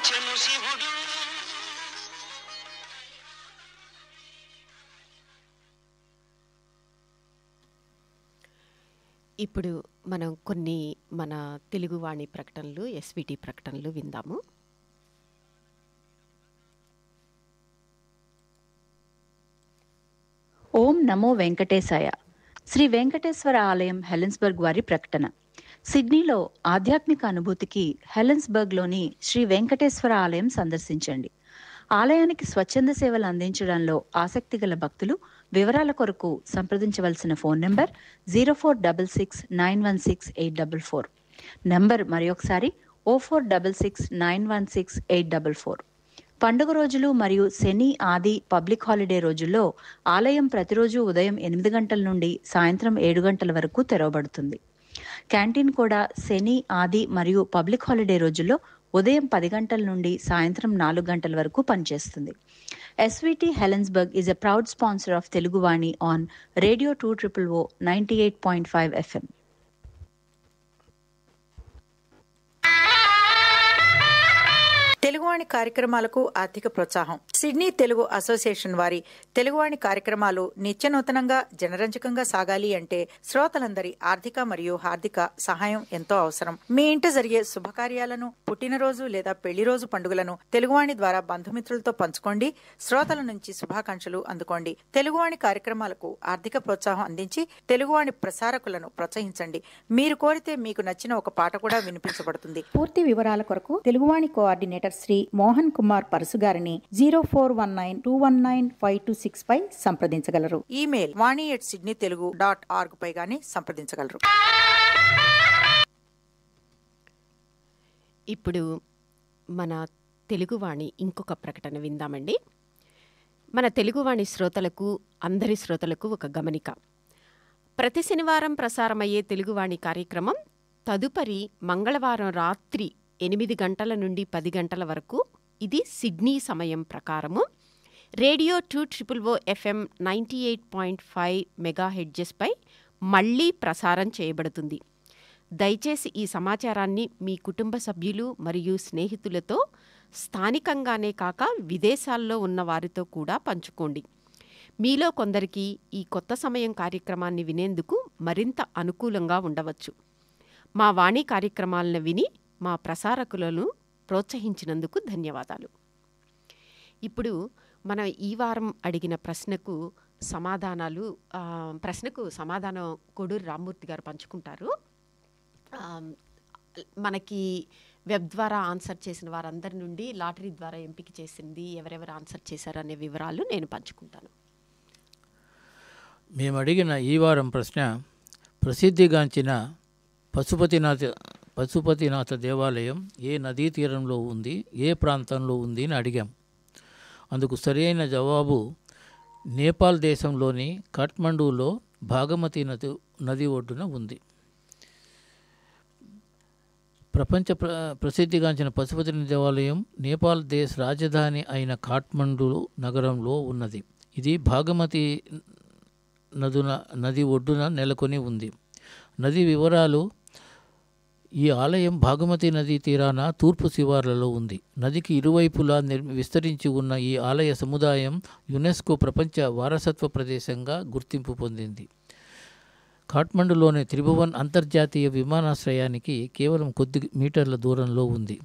వచ్చెను శివుడు ఇప్పుడు మనం కొన్ని మన తెలుగువాణి ప్రకటనలు ఎస్విటి ప్రకటనలు విందాము ఓం నమో వెంకటేశాయ శ్రీ వెంకటేశ్వర ఆలయం హెలెన్స్బర్గ్ వారి ప్రకటన సిడ్నీలో ఆధ్యాత్మిక అనుభూతికి హెలెన్స్బర్గ్లోని శ్రీ వెంకటేశ్వర ఆలయం సందర్శించండి ఆలయానికి స్వచ్ఛంద సేవలు అందించడంలో ఆసక్తి గల భక్తులు వివరాల కొరకు సంప్రదించవలసిన phone number zero four double six nine one six eight double four number మరొకసారి O four double six nine one six eight double four పండుగ రోజులు మరియు శని ఆది పబ్లిక్ హాలిడే రోజుల్లో ఆలయం ప్రతిరోజు ఉదయం ఎనిమిది గంటల నుండి సాయంత్రం ఏడు గంటల వరకు తెరవబడుతుంది క్యాంటీన్ కూడా శని ఆది మరియు పబ్లిక్ హాలిడే రోజుల్లో ఉదయం పది గంటల నుండి సాయంత్రం నాలుగు గంటల వరకు పనిచేస్తుంది SVT Helensburgh is a proud sponsor of Teluguvani on radio two triple O ninety eight point five FM Teluguvani కార్యక్రమాలకు ఆర్థిక ప్రోత్సాహం సిడ్నీ తెలుగు అసోసియేషన్ వారి తెలుగువాణి కార్యక్రమాలు నిత్య నూతనంగా జనరంజకంగా సాగాలి అంటే శ్రోతలందరి ఆర్థిక మరియు హార్దిక సహాయం ఎంతో అవసరం మీ ఇంట జరిగే శుభకార్యాలను పుట్టినరోజు లేదా పెళ్లి రోజు పండుగలను తెలుగువాణి ద్వారా బంధుమిత్రులతో పంచుకోండి శ్రోతల నుంచి శుభాకాంక్షలు అందుకోండి తెలుగువాణి కార్యక్రమాలకు ఆర్థిక ప్రోత్సాహం అందించి తెలుగువాణి ప్రసారకులను ప్రోత్సహించండి మీరు కోరితే మీకు నచ్చిన ఒక పాట కూడా వినిపించబడుతుంది పూర్తి వివరాల కొరకు తెలుగువాణి కోఆర్డినేటర్ శ్రీ మోహన్ కుమార్ పరసు గారిని zero four one nine two one nine five two six పై సంప్రదించగలరు email Vani at Sydney Telugu dot org పై గాని సంప్రదించగలరు ఇప్పుడు మన తెలుగువాణి ఇంకొక ప్రకటన విందామండి మన తెలుగువాణి శ్రోతలకు అందరి శ్రోతలకు ఒక గమనిక ప్రతి శనివారం ప్రసారమయ్యే తెలుగువాణి కార్యక్రమం తదుపరి మంగళవారం రాత్రి ఎనిమిది గంటల నుండి పది గంటల వరకు ఇది సిడ్నీ సమయం ప్రకారము radio two triple O FM ninety eight point five mega హెడ్జెస్పై మళ్ళీ ప్రసారం చేయబడుతుంది దయచేసి ఈ సమాచారాన్ని మీ కుటుంబ సభ్యులు మరియు స్నేహితులతో స్థానికంగానే కాక విదేశాల్లో ఉన్న వారితో కూడా పంచుకోండి మీలో కొందరికి ఈ కొత్త సమయం కార్యక్రమాన్ని వినేందుకు మరింత అనుకూలంగా ఉండవచ్చు మా వాణి కార్యక్రమాలను విని మా ప్రసారకులను ప్రోత్సహించినందుకు ధన్యవాదాలు ఇప్పుడు మనం ఈ వారం అడిగిన ప్రశ్నకు సమాధానాలు ఆ, ప్రశ్నకు సమాధానం కొడూరు రామ్మూర్తి గారు పంచుకుంటారు ఆ, మనకి వెబ్ ద్వారా ఆన్సర్ చేసిన వారందరి నుండి లాటరీ ద్వారా ఎంపిక చేసింది ఎవరెవరు ఆన్సర్ చేశారు అనే వివరాలు నేను పంచుకుంటాను మేము అడిగిన ఈ వారం ప్రశ్న ప్రసిద్ధిగాంచిన పశుపతినాథ పశుపతినాథ దేవాలయం ఏ నదీ తీరంలో ఉంది ఏ ప్రాంతంలో ఉంది అని అడిగాం అందుకు సరైన జవాబు నేపాల్ దేశంలోని కాఠ్మండూలో భాగమతి నది నది ఒడ్డున ఉంది ప్రపంచ ప్ర ప్రసిద్ధిగాంచిన పశుపతినాథ దేవాలయం నేపాల్ దేశ రాజధాని అయిన కాఠ్మండు నగరంలో ఉన్నది ఇది భాగమతి నదున నది ఒడ్డున నెలకొని ఉంది నది వివరాలు ఈ ఆలయం భాగమతి నదీ తీరాన తూర్పు శివార్లలో ఉంది నదికి ఇరువైపులా నిర్ విస్తరించి ఉన్న ఈ ఆలయ సముదాయం యునెస్కో ప్రపంచ వారసత్వ ప్రదేశంగా గుర్తింపు పొందింది కాఠ్మండులోని త్రిభువన్ అంతర్జాతీయ విమానాశ్రయానికి కేవలం కొద్ది మీటర్ల దూరంలో ఉంది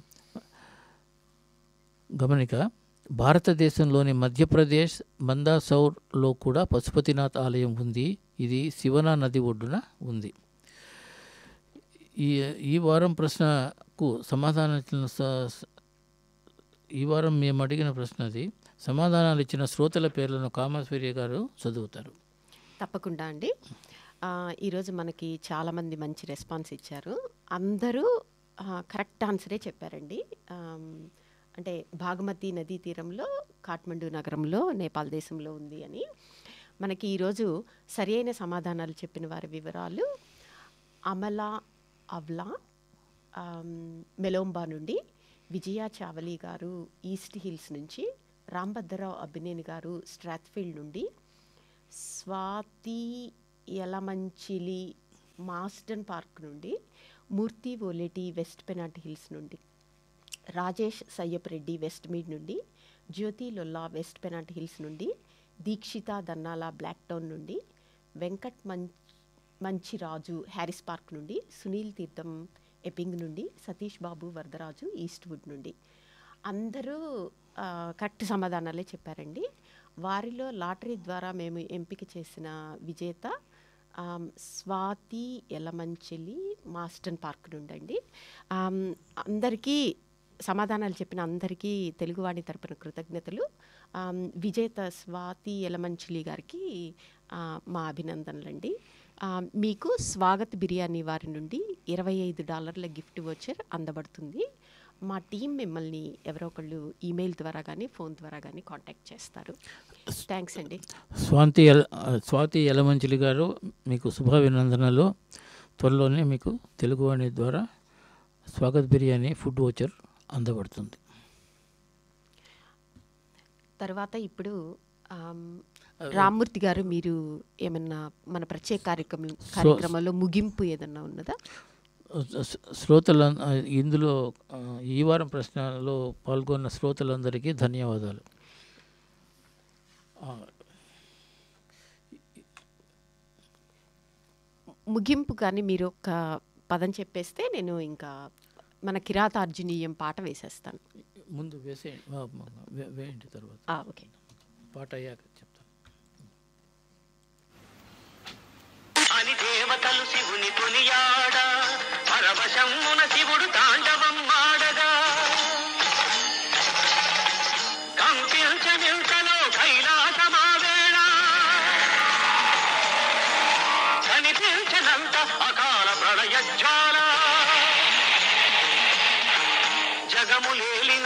గమనిక భారతదేశంలోని మధ్యప్రదేశ్ మందాసౌర్లో కూడా పశుపతినాథ్ ఆలయం ఉంది ఇది శివనా నది ఒడ్డున ఉంది ఈ ఈ వారం ప్రశ్నకు సమాధానం ఇచ్చిన స- స- ఈ వారం మేము అడిగిన ప్రశ్న అది సమాధానాలు ఇచ్చిన శ్రోతల పేర్లను కామేశ్వర్య గారు చదువుతారు తప్పకుండా అండి ఆ, ఈరోజు మనకి చాలామంది మంచి రెస్పాన్స్ ఇచ్చారు అందరూ ఆ, కరెక్ట్ ఆన్సరే చెప్పారండి ఆమ్, అంటే భాగమతి నదీ తీరంలో కాఠ్మండు నగరంలో నేపాల్ దేశంలో ఉంది అని మనకి ఈరోజు సరి అయిన సమాధానాలు చెప్పిన వారి వివరాలు అమలా అవ్లా ఆమ్, మెలోంబా నుండి విజయ చావలి గారు ఈస్ట్ హిల్స్ నుంచి రాంభద్రరావు అబ్బినేని గారు స్ట్రాత్ఫీల్డ్ నుండి స్వాతి యలమంచిలి మాస్టన్ పార్క్ నుండి Murthy Oleti West Pennant Hills నుండి రాజేష్ సయ్యప్ రెడ్డి వెస్ట్ మీడ్ నుండి జ్యోతి లొల్లా వెస్ట్ పెనాట్ హిల్స్ నుండి దీక్షిత దన్నాల బ్లాక్ టౌన్ నుండి వెంకట్ మం మంచిరాజు హ్యారిస్ పార్క్ నుండి సునీల్ తీర్థం ఎపింగ్ నుండి సతీష్ బాబు వరదరాజు ఈస్ట్వుడ్ నుండి అందరూ ఆ, కరెక్ట్ సమాధానాలే చెప్పారండి వారిలో లాటరీ ద్వారా మేము ఎంపిక చేసిన విజేత ఆమ్, స్వాతి ఎలమంచిలి మాస్టన్ పార్క్ నుండి అండి ఆమ్, అందరికీ సమాధానాలు చెప్పిన అందరికీ తెలుగువాణి తరపున కృతజ్ఞతలు ఆమ్, విజేత స్వాతి ఎలమంచిలి గారికి ఆ, మా అభినందనలండి ఆ, మీకు స్వాగత్ బిర్యానీ వారి నుండి ఇరవై ఐదు డాలర్ల గిఫ్ట్ వచ్చర్ అందబడుతుంది మా టీం మిమ్మల్ని ఎవరో ఒకళ్ళు ఈమెయిల్ ద్వారా కానీ ఫోన్ ద్వారా కానీ కాంటాక్ట్ చేస్తారు థ్యాంక్స్ అండి స్వాతి ఎల స్వాతి యలమంచిలి గారు మీకు శుభాభినందనలు త్వరలోనే మీకు తెలుగువాణి ద్వారా స్వాగత్ బిర్యానీ ఫుడ్ వోచర్ అందబడుతుంది తర్వాత ఇప్పుడు ఆమ్, రామ్మూర్తి గారు మీరు ఏమన్నా మన ప్రత్యేక కార్యక్రమం కార్యక్రమంలో ముగింపు ఏదన్నా ఉన్నదా శ్రోతల శ్రోతల ఇందులో ఆ, ఈ వారం ప్రశ్నలో పాల్గొన్న శ్రోతలందరికీ ధన్యవాదాలు ఆ, ముగింపు కానీ మీరు ఒక పదం చెప్పేస్తే నేను ఇంకా మన కిరాతార్జునీయం పాట వేసేస్తాను ముందు వేసేయండి ఆ, వే- వేయండి తర్వాత ఆ, ఓకే పాట అయ్యాక చెప్తాను అని దేవతలు శివుని కొనియాడ పరవశమున శివుడు తాండవం మాడగా కంపించనింతలో కైలాసమావేళ కనిపించనంత అకాల ప్రళయ జ్వాల జగములేలిన